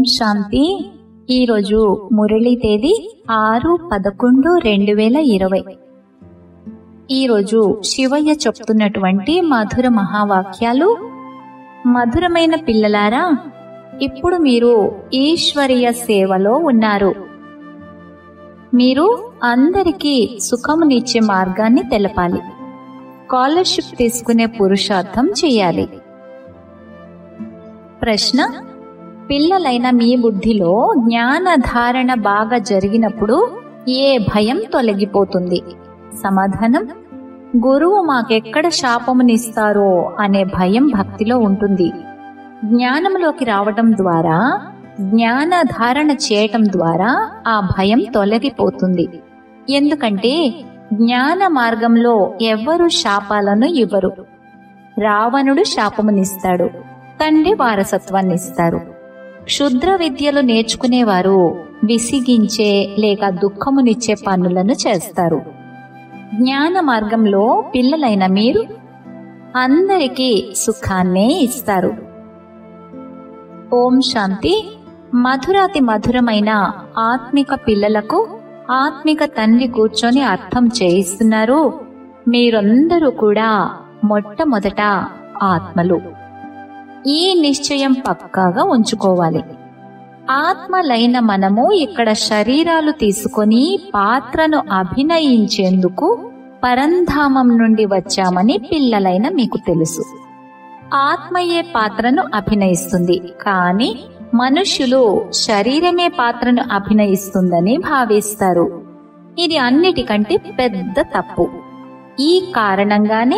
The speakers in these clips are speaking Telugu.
శాంతి ఈరోజు మురళీ తేదీ ఆరు పదకొండు రెండు వేల ఇరవై ఈరోజు శివయ్య చెప్తున్నటువంటి మధుర మహావాక్యాలు మధురమైన పిల్లలారా ఇప్పుడు మీరు ఈశ్వరీయ సేవలో ఉన్నారు మీరు అందరికీ సుఖమునిచ్చే మార్గాన్ని తెలపాలి స్కాలర్షిప్ తీసుకునే పురుషార్థం చేయాలి ప్రశ్న పిల్లలైన మీ బుద్ధిలో జ్ఞాన ధారణ బాగా జరిగినప్పుడు ఏ భయం తొలగిపోతుంది సమాధానం గురువు మాకెక్కడ శాపమునిస్తారో అనే భయం భక్తిలో ఉంటుంది జ్ఞానంలోకి రావటం ద్వారా జ్ఞాన ధారణ చేయటం ద్వారా ఆ భయం తొలగిపోతుంది ఎందుకంటే జ్ఞాన మార్గంలో ఎవ్వరు శాపాలను ఇవ్వరు రావణుడు శాపమునిస్తాడు తండ్రి వారసత్వాన్ని ఇస్తారు క్షుద్ర విద్యలు నేర్చుకునేవారు విసిగించే లేక దుఃఖమునిచ్చే పనులను చేస్తారు జ్ఞాన మార్గంలో పిల్లలైన మీరు అందరికీ సుఖాన్నే ఇస్తారు ఓం శాంతి మధురాతి మధురమైన ఆత్మిక పిల్లలకు ఆత్మిక తండ్రి కూర్చొని అర్థం చేయిస్తున్నారు మీరందరూ కూడా మొట్టమొదట ఆత్మలు ఈ నిశ్చయం పక్కాగా ఉంచుకోవాలి ఆత్మలైన మనము ఇక్కడ శరీరాలు తీసుకొని పాత్రను అభినయించేందుకు పరంధామం నుండి వచ్చామని పిల్లలైన మీకు తెలుసు ఆత్మయే పాత్రను అభినయిస్తుంది కానీ మనుష్యులు శరీరమే పాత్రను అభినయిస్తుందని భావిస్తారు ఇది అన్నిటికంటే పెద్ద తప్పు ఈ కారణంగానే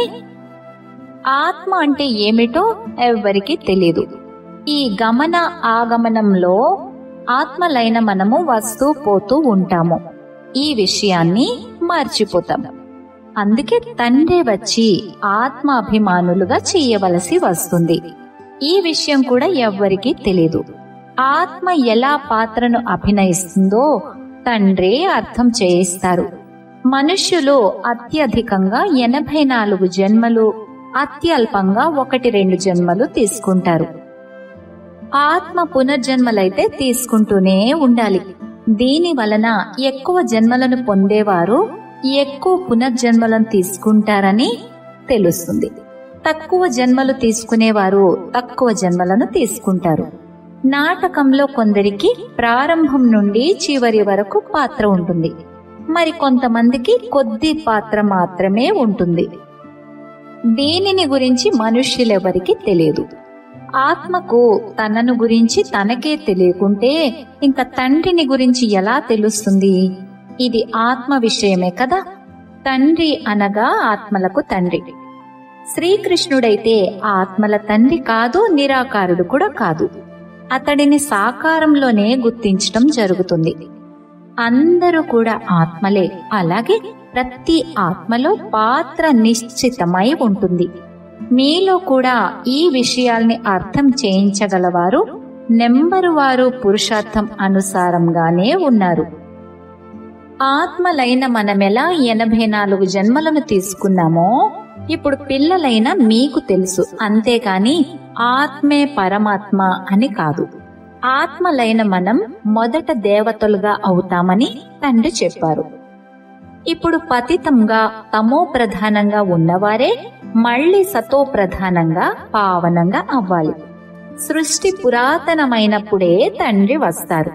ఆత్మ అంటే ఏమిటో ఎవ్వరికీ తెలియదు ఈ గమన ఆగమనంలో ఆత్మలైన మనము వస్తూ పోతూ ఉంటాము ఈ విషయాన్ని మర్చిపోతాం అందుకే తండ్రి వచ్చి ఆత్మ అభిమానులుగా చేయవలసి వస్తుంది ఈ విషయం కూడా ఎవ్వరికీ తెలియదు ఆత్మ ఎలా పాత్రను అభినయిస్తుందో తండ్రే అర్థం చేయిస్తారు మనుష్యులు అత్యధికంగా ఎనభై నాలుగు జన్మలు అత్యల్పంగా ఒకటి రెండు జన్మలు తీసుకుంటారు ఆత్మ పునర్జన్మలైతే తీసుకుంటూనే ఉండాలి దీని వలన ఎక్కువ జన్మలను పొందేవారు ఎక్కువ పునర్జన్మలను తీసుకుంటారని తెలుస్తుంది తక్కువ జన్మలు తీసుకునేవారు తక్కువ జన్మలను తీసుకుంటారు నాటకంలో కొందరికి ప్రారంభం నుండి చివరి వరకు పాత్ర ఉంటుంది మరి కొంతమందికి కొద్ది పాత్ర మాత్రమే ఉంటుంది దీనిని గురించి మనుష్యులెవరికి తెలియదు ఆత్మకు తనను గురించి తనకే తెలియకుంటే ఇంకా తండ్రిని గురించి ఎలా తెలుస్తుంది ఇది ఆత్మ విషయమే కదా తండ్రి అనగా ఆత్మలకు తండ్రి శ్రీకృష్ణుడైతే ఆత్మల తండ్రి కాదు నిరాకారుడు కూడా కాదు అతడిని సాకారంలోనే గుర్తించటం జరుగుతుంది అందరూ కూడా ఆత్మలే అలాగే ప్రతి ఆత్మలో పాత్ర నిశ్చితమై ఉంటుంది మీలో కూడా ఈ విషయాల్ని అర్థం చేయించగలవారు నెంబరు వారు పురుషార్థం అనుసారంగానే ఉన్నారు ఆత్మలైన మనమెలా ఎనభై నాలుగు జన్మలను తీసుకున్నామో ఇప్పుడు పిల్లలైన మీకు తెలుసు అంతేకాని ఆత్మే పరమాత్మ అని కాదు ఆత్మలైన మనం మొదట దేవతలుగా అవుతామని తండ్రి చెప్పారు ఇప్పుడు పతితంగా తమో ప్రధానంగా ఉన్నవారే మళ్ళీ సతో ప్రధానంగా పావనంగా అవ్వాలి సృష్టి పురాతనమైనప్పుడే తండ్రి వస్తారు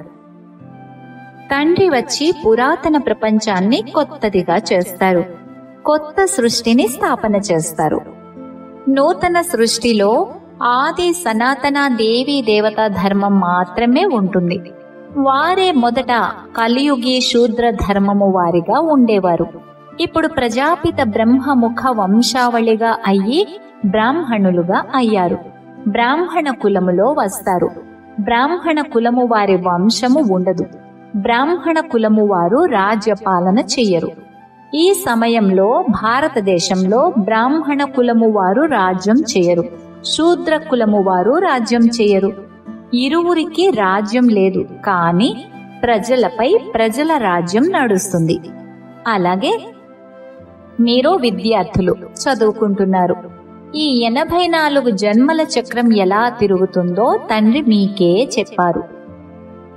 తండ్రి వచ్చి పురాతన ప్రపంచాన్ని కొత్తదిగా చేస్తారు కొత్త సృష్టిని స్థాపన చేస్తారు నూతన సృష్టిలో ఆది సనాతన దేవీ దేవతా ధర్మం మాత్రమే ఉంటుంది వారే మొదట కలియుగి శూద్ర ధర్మము వారిగా ఉండేవారు ఇప్పుడు ప్రజాపిత బ్రహ్మముఖ వంశావళిగా అయ్యి బ్రాహ్మణులుగా అయ్యారు బ్రాహ్మణ కులములో వస్తారు బ్రాహ్మణ కులము వారి వంశము ఉండదు బ్రాహ్మణ కులము వారు రాజ్యపాలన చెయ్యరు ఈ సమయంలో భారతదేశంలో బ్రాహ్మణ కులము వారు రాజ్యం చేయరు శూద్ర కులము వారు రాజ్యం చేయరు ఇరువురికి రాజ్యం లేదు కానీ ప్రజలపై ప్రజల రాజ్యం నడుస్తుంది అలాగే మీరు విద్యార్థులు చదువుకుంటున్నారు ఈ ఎనభై నాలుగు జన్మల చక్రం ఎలా తిరుగుతుందో తండ్రి మీకే చెప్పారు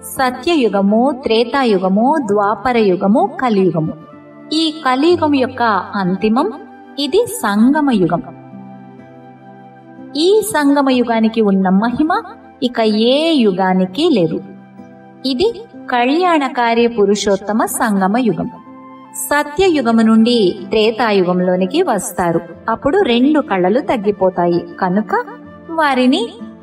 సత్యయుగము త్రేతాయుగము ద్వాపర యుగము కలియుగము ఈ కలియుగం యొక్క అంతిమం ఇది సంగమ యుగం ఈ సంగమ యుగానికి ఉన్న మహిమ ఇక ఏ యుగానికి లేదు ఇది కళ్యాణకారి పురుషోత్తమ సంగమ యుగం సత్యయుగము నుండి త్రేతాయుగంలోనికి వస్తారు అప్పుడు రెండు కళ్ళలు తగ్గిపోతాయి కనుక వారిని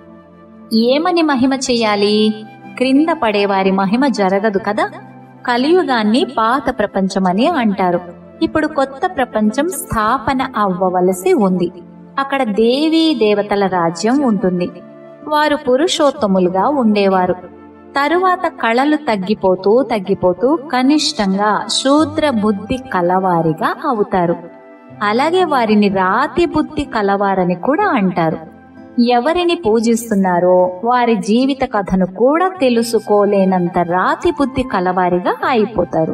ఏమని మహిమ చెయ్యాలి క్రింద పడేవారి మహిమ జరగదు కదా కలియుగాన్ని పాత ప్రపంచమని అంటారు ఇప్పుడు కొత్త ప్రపంచం స్థాపన అవ్వవలసి ఉంది అక్కడ దేవీ దేవతల రాజ్యం ఉంటుంది వారు పురుషోత్తములుగా ఉండేవారు తరువాత కళలు తగ్గిపోతూ తగ్గిపోతూ కనిష్టంగా శూద్ర బుద్ధి కలవారిగా అవుతారు అలాగే వారిని రాతి బుద్ధి కలవారని కూడా అంటారు ఎవరిని పూజిస్తున్నారో వారి జీవిత కథను కూడా తెలుసుకోలేనంత రాతి బుద్ధి కలవారిగా అయిపోతారు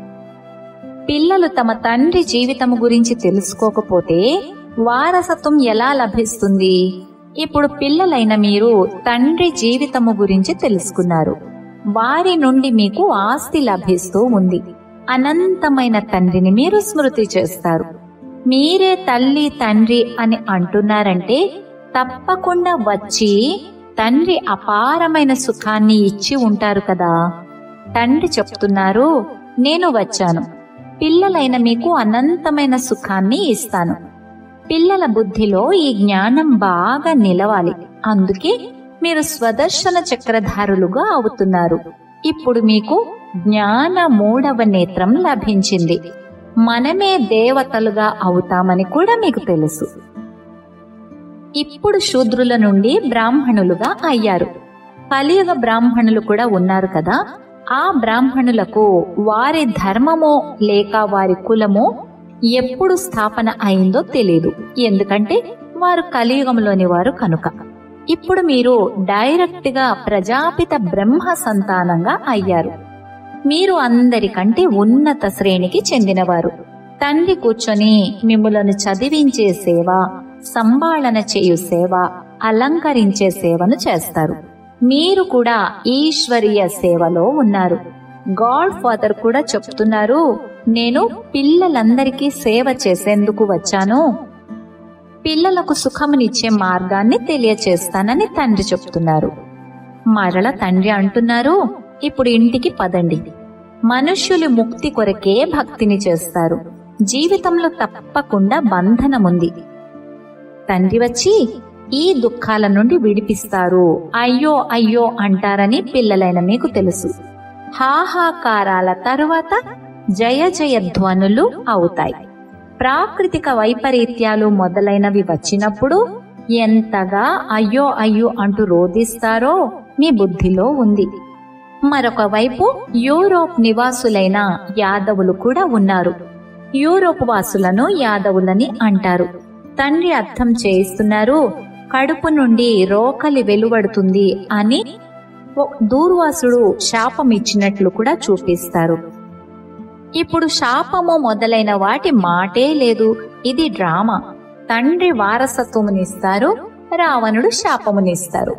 పిల్లలు తమ తండ్రి జీవితము గురించి తెలుసుకోకపోతే వారసత్వం ఎలా లభిస్తుంది ఇప్పుడు పిల్లలైన మీరు తండ్రి జీవితము గురించి తెలుసుకున్నారు వారి నుండి మీకు ఆస్తి లభిస్తూ ఉంది అనంతమైన తండ్రిని మీరు స్మృతి చేస్తారు మీరే తల్లి తండ్రి అని అంటున్నారంటే తప్పకుండా వచ్చి తండ్రి అపారమైన సుఖాన్ని ఇచ్చి ఉంటారు కదా తండ్రి చెప్తున్నారు నేను వచ్చాను పిల్లలైన మీకు అనంతమైన సుఖాన్ని ఇస్తాను పిల్లల బుద్ధిలో ఈ జ్ఞానం బాగా నిలవాలి అందుకే మీరు స్వదర్శన చక్రధారులుగా అవుతున్నారు ఇప్పుడు మీకు జ్ఞాన మూడవ నేత్రం లభించింది మనమే దేవతలుగా అవుతామని కూడా మీకు తెలుసు ఇప్పుడు శూద్రుల నుండి బ్రాహ్మణులుగా అయ్యారు కలియుగ బ్రాహ్మణులు కూడా ఉన్నారు కదా ఆ బ్రాహ్మణులకు వారి ధర్మమో లేక వారి కులమో ఎప్పుడు స్థాపన అయిందో తెలియదు ఎందుకంటే వారు కలియుగంలోని వారు కనుక ఇప్పుడు మీరు డైరెక్ట్ గా ప్రజాపిత బ్రహ్మ సంతానంగా అయ్యారు మీరు అందరికంటే ఉన్నత శ్రేణికి చెందినవారు తండ్రి కూర్చొని మిమ్ములను చదివించే సేవ సంభాళన చేయు సేవ అలంకరించే సేవను చేస్తారు మీరు కూడా ఈశ్వరీయ సేవలో ఉన్నారు గాడ్ ఫాదర్ కూడా చెప్తున్నారు నేను పిల్లలందరికీ సేవ చేసేందుకు వచ్చాను పిల్లలకు సుఖమునిచ్చే మార్గాన్ని తెలియచేస్తానని తండ్రి చెప్తున్నారు మరల తండ్రి అంటున్నారు ఇప్పుడు ఇంటికి పదండి మనుష్యులు ముక్తి కొరకే భక్తిని చేస్తారు జీవితంలో తప్పకుండా బంధనముంది తండ్రి వచ్చి ఈ దుఃఖాల నుండి విడిపిస్తారు అయ్యో అయ్యో అంటారని పిల్లలైన మీకు తెలుసు హాహాకారాల తరువాత జయ జయ ధ్వనులు అవుతాయి ప్రాకృతిక వైపరీత్యాలు మొదలైనవి వచ్చినప్పుడు ఎంతగా అయ్యో అయ్యో అంటూ రోధిస్తారో మీ బుద్ధిలో ఉంది మరొక వైపు యూరోప్ నివాసులైన యాదవులు కూడా ఉన్నారు యూరోప్ వాసులను యాదవులని అంటారు తండ్రి అర్థం చేయిస్తున్నారు కడుపు నుండి రోకలి వెలువడుతుంది అని ఓ దూర్వాసుడు శాపం ఇచ్చినట్లు కూడా చూపిస్తారు ఇప్పుడు శాపము మొదలైన వాటి మాటే లేదు ఇది డ్రామా తండ్రి వారసత్వమునిస్తారు రావణుడు శాపమునిస్తారు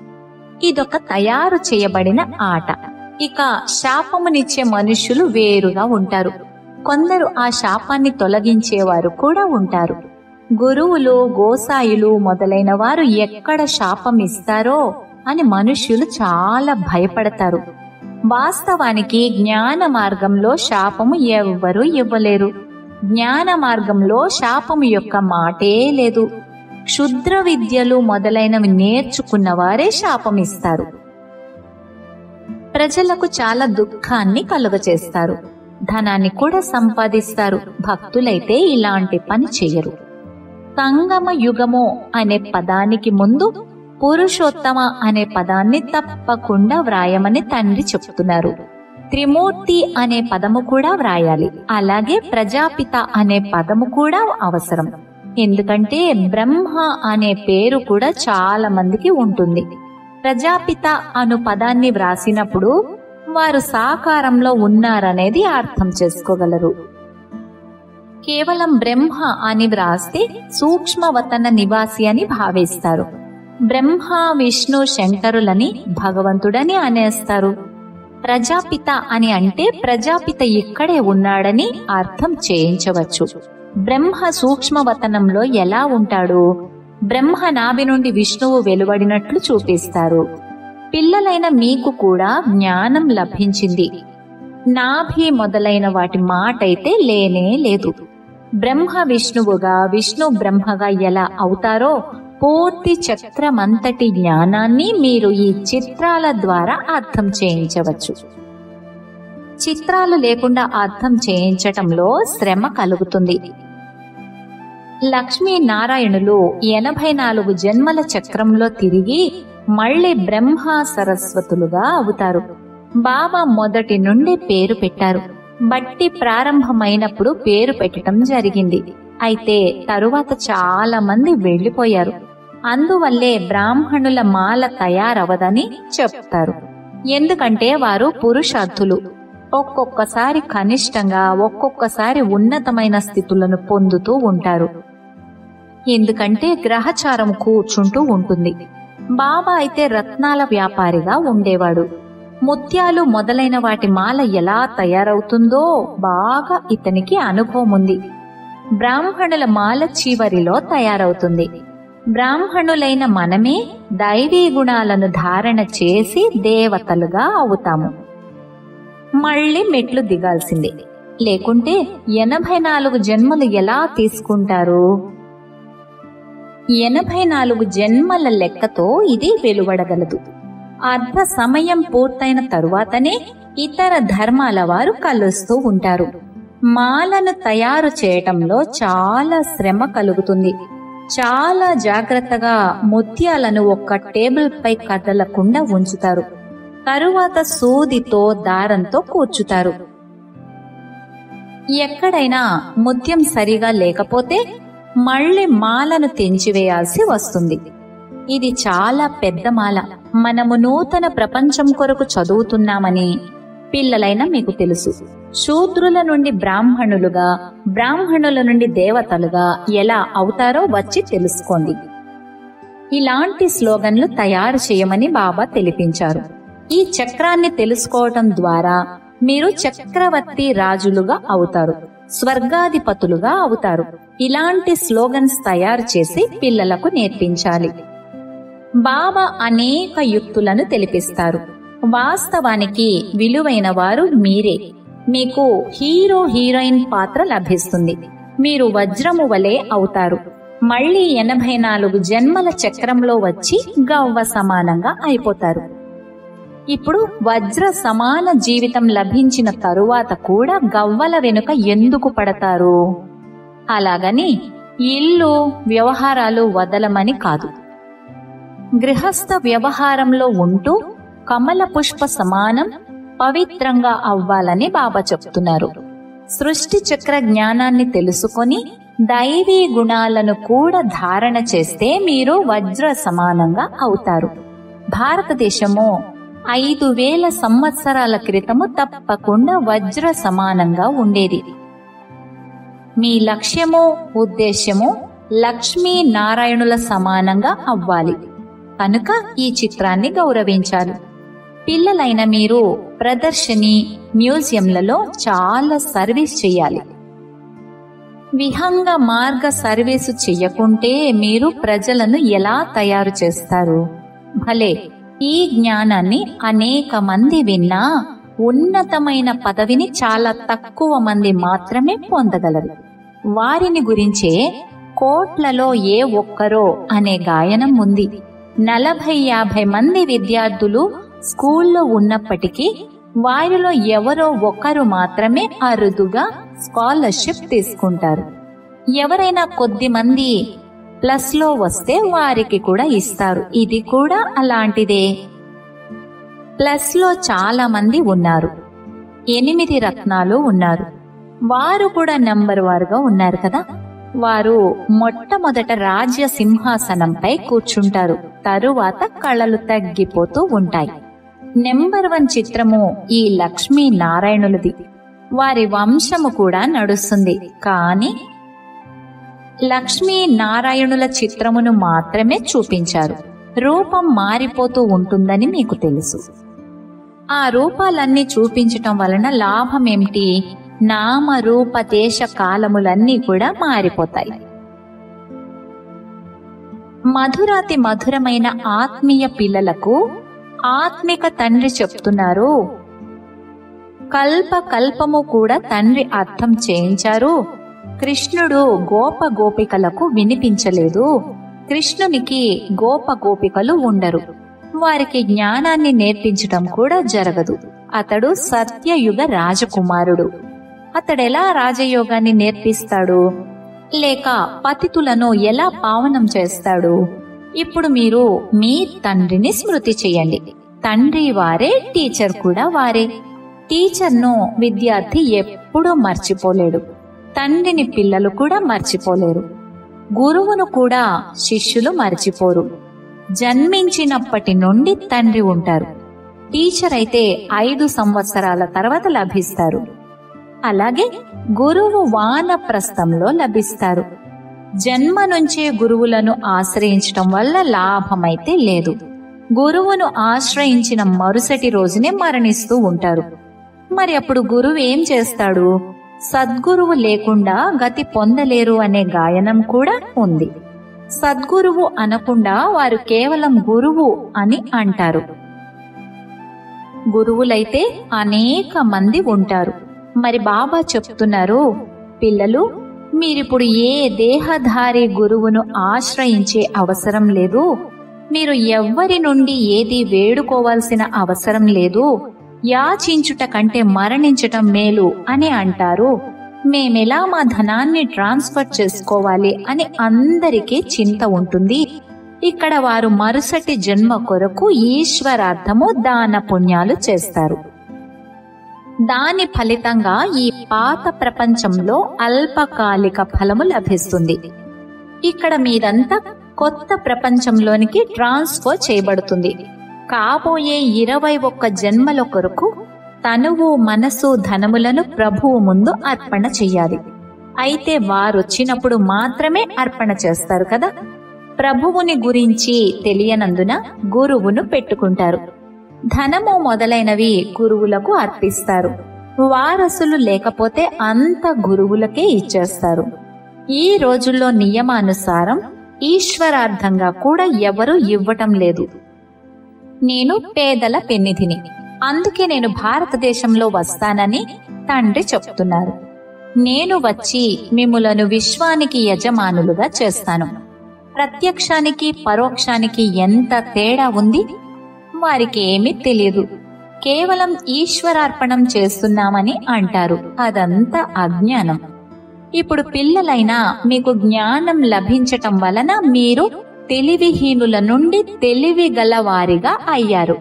ఇదొక తయారు చేయబడిన ఆట ఇక శాపమునిచ్చే మనుష్యులు వేరుగా ఉంటారు కొందరు ఆ శాపాన్ని తొలగించేవారు కూడా ఉంటారు గురువులు గోసాయులు మొదలైన వారు ఎక్కడ శాపం ఇస్తారో అని మనుష్యులు చాలా భయపడతారు వాస్తవానికి జ్ఞాన మార్గంలో శాపము ఎవ్వరూ ఇవ్వలేరు జ్ఞాన మార్గంలో శాపము యొక్క మాటే లేదు క్షుద్ర విద్యలు మొదలైనవి నేర్చుకున్న వారే శాపమిస్తారు ప్రజలకు చాలా దుఃఖాన్ని కలుగచేస్తారు ధనాన్ని కూడా సంపాదిస్తారు భక్తులైతే ఇలాంటి పని చెయ్యరు సంగమ యుగము అనే పదానికి ముందు పురుషోత్తమ అనే పదాన్ని తప్పకుండా వ్రాయమని తండ్రి చెప్తున్నారు త్రిమూర్తి అనే పదము కూడా వ్రాయాలి అలాగే ప్రజాపిత అనే పదము కూడా అవసరం ఎందుకంటే బ్రహ్మ అనే పేరు కూడా చాలా మందికి ఉంటుంది ప్రజాపిత అను పదాన్ని వ్రాసినప్పుడు వారు సాకారంలో ఉన్నారనేది అర్థం చేసుకోగలరు కేవలం బ్రహ్మ అని వ్రాస్తే సూక్ష్మవతన నివాసి అని భావిస్తారు బ్రహ్మ విష్ణు శంకరులని భగవంతుడని అనేస్తారు ప్రజాపిత అని అంటే ప్రజాపిత ఇక్కడే ఉన్నాడని అర్థం చేయించవచ్చు బ్రహ్మ సూక్ష్మవతనంలో ఎలా ఉంటాడు బ్రహ్మ నాభి నుండి విష్ణువు వెలువడినట్లు చూపిస్తారు పిల్లలైన మీకు కూడా జ్ఞానం లభించింది నాభి మొదలైన వాటి మాటైతే లేనే లేదు బ్రహ్మ విష్ణువుగా విష్ణు బ్రహ్మగా ఎలా అవుతారో పూర్తి చక్రమంతటి జ్ఞానాన్ని మీరు ఈ చిత్రాల ద్వారా అర్థం చేయించవచ్చు చిత్రాలు లేకుండా అర్థం చేయించటంలో శ్రమ కలుగుతుంది లక్ష్మీ నారాయణులు ఎనభై నాలుగు జన్మల చక్రంలో తిరిగి మళ్ళీ బ్రహ్మ సరస్వతులుగా అవుతారు బాబా మొదటి నుండి పేరు పెట్టారు బట్టి ప్రారంభమైనప్పుడు పేరు పెట్టడం జరిగింది అయితే తరువాత చాలా మంది వెళ్లిపోయారు అందువల్లే బ్రాహ్మణుల మాల తయారవదని చెప్తారు ఎందుకంటే వారు పురుషార్థులు ఒక్కొక్కసారి కనిష్టంగా ఒక్కొక్కసారి ఉన్నతమైన స్థితులను పొందుతూ ఉంటారు ఎందుకంటే గ్రహచారం కూర్చుంటూ ఉంటుంది బాబా అయితే రత్నాల వ్యాపారిగా ఉండేవాడు ముత్యాలు మొదలైన వాటి మాల ఎలా తయారవుతుందో బాగా ఇతనికి అనుభవం ఉంది బ్రాహ్మణుల మాల చివరిలో తయారవుతుంది బ్రాహ్మణులైన మనమే దైవీ గుణాలను ధారణ చేసి దేవతలుగా అవుతాము మళ్ళీ మెట్లు దిగాల్సిందే లేకుంటే ఎనభై నాలుగు జన్మలు ఎలా తీసుకుంటారు ఎనభై నాలుగు జన్మల లెక్కతో ఇది వెలువడగలదు అర్ధ సమయం పూర్తయిన తరువాతనే ఇతర ధర్మాల వారు కలుస్తూ ఉంటారు మాలను తయారు చేయటంలో చాలా శ్రమ కలుగుతుంది చాలా జాగ్రత్తగా ముత్యాలను ఒక్క టేబుల్ పై కదలకుండా ఉంచుతారు తరువాత సూదితో దారంతో కూర్చుతారు ఎక్కడైనా ముత్యం సరిగా లేకపోతే మళ్ళీ మాలను తెంచివేయాల్సి వస్తుంది ఇది చాలా పెద్ద మాల మనము నూతన ప్రపంచం కొరకు చదువుతున్నామని పిల్లలైన మీకు తెలుసు శూద్రుల నుండి బ్రాహ్మణులుగా బ్రాహ్మణుల నుండి దేవతలుగా ఎలా అవుతారో వచ్చి తెలుసుకోండి ఇలాంటి స్లోగన్లు తయారు చేయమని బాబా తెలిపించారు ఈ చక్రాన్ని తెలుసుకోవటం ద్వారా మీరు చక్రవర్తి రాజులుగా అవుతారు స్వర్గాధిపతులుగా అవుతారు ఇలాంటి స్లోగన్స్ తయారు చేసి పిల్లలకు నేర్పించాలి బాబా అనేక యుక్తులను తెలిపిస్తారు వాస్తవానికి విలువైన వారు మీరే మీకు హీరో హీరోయిన్ పాత్ర లభిస్తుంది మీరు వజ్రము వలె అవుతారు మళ్ళీ ఎనభై నాలుగు జన్మల చక్రంలో వచ్చి గవ్వ సమానంగా అయిపోతారు ఇప్పుడు వజ్ర సమాన జీవితం లభించిన తరువాత కూడా గవ్వల వెనుక ఎందుకు పడతారు అలాగని ఇల్లు వ్యవహారాలు వదలమని కాదు గృహస్థ వ్యవహారంలో ఉంటూ కమల పుష్ప సమానం పవిత్రంగా అవ్వాలని బాబా చెప్తున్నారు సృష్టి చక్ర జ్ఞానాన్ని తెలుసుకొని దైవీ గుణాలను కూడా ధారణ చేస్తే మీరు వజ్ర సమానంగా అవుతారు భారతదేశము ఐదు వేల సంవత్సరాల క్రితము తప్పకుండా వజ్ర సమానంగా ఉండేది మీ లక్ష్యము ఉద్దేశ్యము లక్ష్మీ నారాయణుల సమానంగా అవ్వాలి కనుక ఈ చిత్రాన్ని గౌరవించాలి పిల్లలైన మీరు ప్రదర్శని మ్యూజియంలలో చాలా సర్వీస్ చేయాలి విహంగ మార్గ సర్వీసు చెయ్యకుంటే మీరు ప్రజలను ఎలా తయారు చేస్తారు భలే ఈ జ్ఞానాన్ని అనేక మంది విన్నా ఉన్నతమైన పదవిని చాలా తక్కువ మంది మాత్రమే పొందగలరు వారిని గురించే కోట్లలో ఏ ఒక్కరో అనే గాయనం ఉంది నలభై యాభై మంది విద్యార్థులు స్కూల్లో ఉన్నప్పటికీ వారిలో ఎవరో ఒకరు మాత్రమే అరుదుగా స్కాలర్షిప్ తీసుకుంటారు ఎవరైనా కొద్ది మంది ప్లస్ లో వస్తే వారికి కూడా ఇస్తారు ఇది కూడా అలాంటిదే ప్లస్ లో చాలా మంది ఉన్నారు ఎనిమిది రత్నాలు ఉన్నారు వారు కూడా నంబర్ వారుగా ఉన్నారు కదా వారు మొట్టమొదట రాజ్య సింహాసనంపై కూర్చుంటారు తరువాత కళలు తగ్గిపోతూ ఉంటాయి నెంబర్ వన్ చిత్రము ఈ లక్ష్మీ నారాయణులది వారి వంశము కూడా నడుస్తుంది కానీ లక్ష్మీ నారాయణుల చిత్రమును మాత్రమే చూపించారు రూపం మారిపోతూ ఉంటుందని మీకు తెలుసు ఆ రూపాలన్నీ చూపించటం వలన లాభం ఏమిటి నామ రూప దేశ కాలములన్నీ కూడా మారిపోతాయి మధురాతి మధురమైన ఆత్మీయ పిల్లలకు ఆత్మిక తండ్రి చెప్తున్నారు కల్ప కల్పము కూడా తండ్రి అర్థం చేయించారు కృష్ణుడు గోప గోపికలకు వినిపించలేదు కృష్ణునికి గోప గోపికలు ఉండరు వారికి జ్ఞానాన్ని నేర్పించటం కూడా జరగదు అతడు సత్యయుగ రాజకుమారుడు అతడెలా రాజయోగాన్ని నేర్పిస్తాడు లేక పతితులను ఎలా పావనం చేస్తాడు ఇప్పుడు మీరు మీ తండ్రిని స్మృతి చేయండి తండ్రి వారే టీచర్ కూడా వారే టీచర్ను విద్యార్థి ఎప్పుడూ మర్చిపోలేడు తండ్రిని పిల్లలు కూడా మర్చిపోలేరు గురువును కూడా శిష్యులు మర్చిపోరు జన్మించినప్పటి నుండి తండ్రి ఉంటారు టీచర్ అయితే ఐదు సంవత్సరాల తర్వాత లభిస్తారు అలాగే గురువు వానప్రస్థంలో లభిస్తారు జన్మ నుంచే గురువులను ఆశ్రయించటం వల్ల లాభమైతే లేదు గురువును ఆశ్రయించిన మరుసటి రోజునే మరణిస్తూ ఉంటారు మరి అప్పుడు గురువు ఏం చేస్తాడు సద్గురువు లేకుండా గతి పొందలేరు అనే గాయనం కూడా ఉంది సద్గురువు అనకుండా వారు కేవలం గురువు అని అంటారు గురువులైతే అనేక మంది ఉంటారు మరి బాబా చెప్తున్నారు పిల్లలు మీరిప్పుడు ఏ దేహధారి గురువును ఆశ్రయించే అవసరం లేదు మీరు ఎవ్వరి నుండి ఏది వేడుకోవాల్సిన అవసరం లేదు యాచించుట కంటే మరణించటం మేలు అని అంటారు మేమెలా మా ధనాన్ని ట్రాన్స్ఫర్ చేసుకోవాలి అని అందరికీ చింత ఉంటుంది ఇక్కడ వారు మరుసటి జన్మ కొరకు ఈశ్వరార్థము దాన పుణ్యాలు చేస్తారు దాని ఫలితంగా ఈ పాత ప్రపంచంలో అల్పకాలిక ఫలము లభిస్తుంది ఇక్కడ మీరంతా కొత్త ప్రపంచంలోనికి ట్రాన్స్ఫర్ చేయబడుతుంది కాబోయే ఇరవై ఒక్క జన్మల కొరకు తనువు మనసు ధనములను ప్రభువు ముందు అర్పణ చెయ్యాలి అయితే వారొచ్చినప్పుడు మాత్రమే అర్పణ చేస్తారు కదా ప్రభువుని గురించి తెలియనందున గురువును పెట్టుకుంటారు ధనము మొదలైనవి గురువులకు అర్పిస్తారు వారసులు లేకపోతే అంత గురువులకే ఇచ్చేస్తారు ఈ రోజుల్లో నియమానుసారం ఈశ్వరార్థంగా కూడా ఎవరూ ఇవ్వటం లేదు నేను పేదల పెన్నిధిని అందుకే నేను భారతదేశంలో వస్తానని తండ్రి చెప్తున్నారు నేను వచ్చి మిమ్ములను విశ్వానికి యజమానులుగా చేస్తాను ప్రత్యక్షానికి పరోక్షానికి ఎంత తేడా ఉంది వారికి ఏమీ తెలియదు కేవలం ఈశ్వరార్పణం చేస్తున్నామని అంటారు అదంతా అజ్ఞానం ఇప్పుడు పిల్లలైనా మీకు జ్ఞానం లభించటం వలన మీరు తెలివిహీనుల నుండి తెలివి గలవారిగా అయ్యారు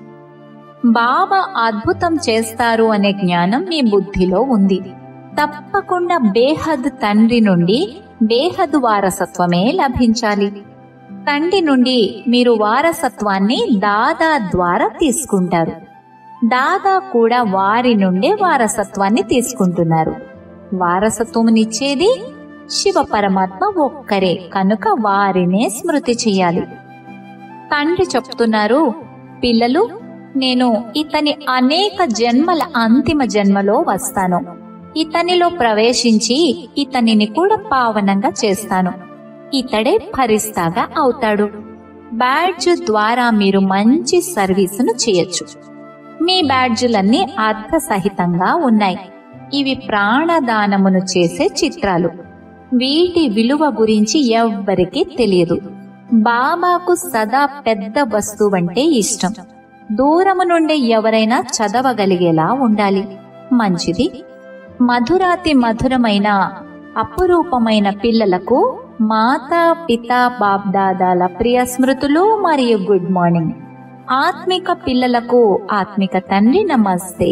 బాబా అద్భుతం చేస్తారు అనే జ్ఞానం మీ బుద్ధిలో ఉంది తప్పకుండా బేహద్ తండ్రి నుండి బేహద్ వారసత్వమే లభించాలి తండ్రి నుండి మీరు వారసత్వాన్ని దాదా ద్వారా తీసుకుంటారు దాదా కూడా వారి నుండే వారసత్వాన్ని తీసుకుంటున్నారు వారసత్వమునిచ్చేది శివ పరమాత్మ ఒక్కరే కనుక వారినే స్మృతి చేయాలి తండ్రి చెప్తున్నారు పిల్లలు నేను ఇతని అనేక జన్మల అంతిమ జన్మలో వస్తాను ఇతనిలో ప్రవేశించి ఇతనిని కూడా పావనంగా చేస్తాను ఇతడే ఫరిస్తాగా అవుతాడు బ్యాడ్జ్ ద్వారా మీరు మంచి సర్వీసును చేయొచ్చు మీ బ్యాడ్జులన్నీ అర్థసహితంగా ఉన్నాయి ఇవి ప్రాణదానమును చేసే చిత్రాలు వీటి విలువ గురించి ఎవ్వరికీ తెలియదు బాబాకు సదా పెద్ద వస్తువంటే ఇష్టం దూరము నుండి ఎవరైనా చదవగలిగేలా ఉండాలి మంచిది మధురాతి మధురమైన అపురూపమైన పిల్లలకు మాతా పిత బాబ్దాదాల ప్రియ స్మృతులు మరియు గుడ్ మార్నింగ్ ఆత్మిక పిల్లలకు ఆత్మిక తండ్రి నమస్తే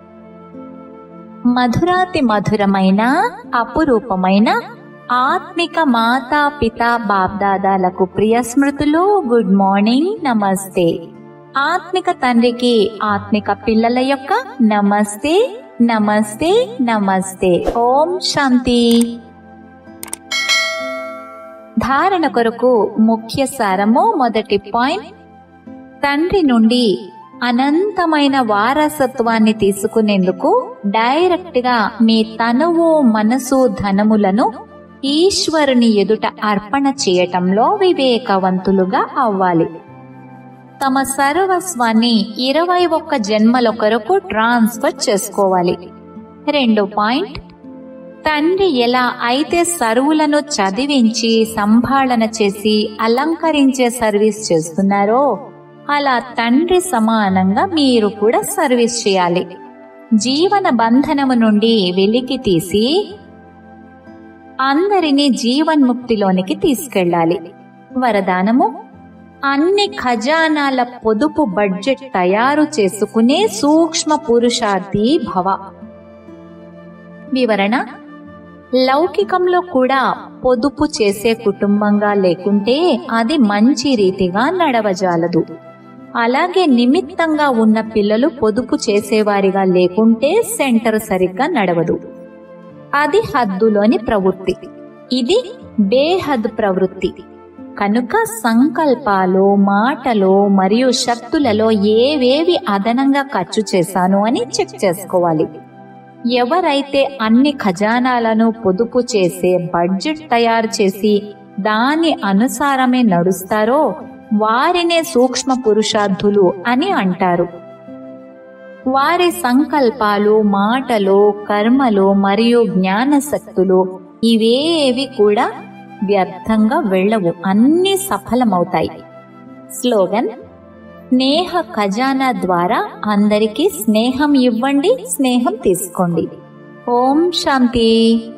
మధురాతి మధురమైన అపురూపమైన ఆత్మిక మాతా పిత బాబ్దాదాలకు ప్రియ స్మృతులు గుడ్ మార్నింగ్ నమస్తే ఆత్మిక తండ్రికి ఆత్మిక పిల్లల యొక్క నమస్తే నమస్తే నమస్తే ఓం శాంతి ధారణ కొరకు ముఖ్య సారము మొదటి పాయింట్ తండ్రి నుండి అనంతమైన వారసత్వాన్ని తీసుకునేందుకు డైరెక్ట్ గా మీ తనువు మనసు ధనములను ఈశ్వరుని ఎదుట అర్పణ చేయటంలో వివేకవంతులుగా అవ్వాలి తమ సర్వస్వాన్ని ఇరవై ఒక్క జన్మల కొరకు ట్రాన్స్ఫర్ చేసుకోవాలి రెండో పాయింట్ తండ్రి ఎలా అయితే సరువులను చదివించి సంభాళన చేసి అలంకరించే సర్వీస్ చేస్తున్నారో అలా తండ్రి సమానంగా మీరు కూడా సర్వీస్ చేయాలి జీవన బంధనము నుండి వెలికి తీసి అందరినీ జీవన్ముక్తిలోనికి తీసుకెళ్ళాలి వరదానము అన్ని ఖజానాల పొదుపు బడ్జెట్ తయారు చేసుకునే సూక్ష్మ పురుషార్థి భవ వివరణ లౌకికంలో కూడా పొదుపు చేసే కుటుంబంగా లేకుంటే అది మంచి రీతిగా నడవజాలదు అలాగే నిమిత్తంగా ఉన్న పిల్లలు పొదుపు చేసేవారిగా లేకుంటే సెంటర్ సరిగ్గా నడవదు అది హద్దులోని ప్రవృత్తి ఇది బేహద్ ప్రవృత్తి కనుక సంకల్పాలు మాటలు మరియు శక్తులలో ఏవేవి అదనంగా ఖర్చు చేశాను అని చెక్ చేసుకోవాలి ఎవరైతే అన్ని ఖజానాలను పొదుపు చేసే బడ్జెట్ తయారు చేసి దాని అనుసారమే నడుస్తారో వారినే సూక్ష్మ పురుషార్థులు అని అంటారు వారి సంకల్పాలు మాటలు కర్మలు మరియు జ్ఞానశక్తులు ఇవేవి కూడా వ్యర్థంగా వెళ్ళవు అన్ని సఫలమవుతాయి స్లోగన్ స్నేహ ఖజానా ద్వారా అందరికీ స్నేహం ఇవ్వండి స్నేహం తీసుకోండి ఓం శాంతి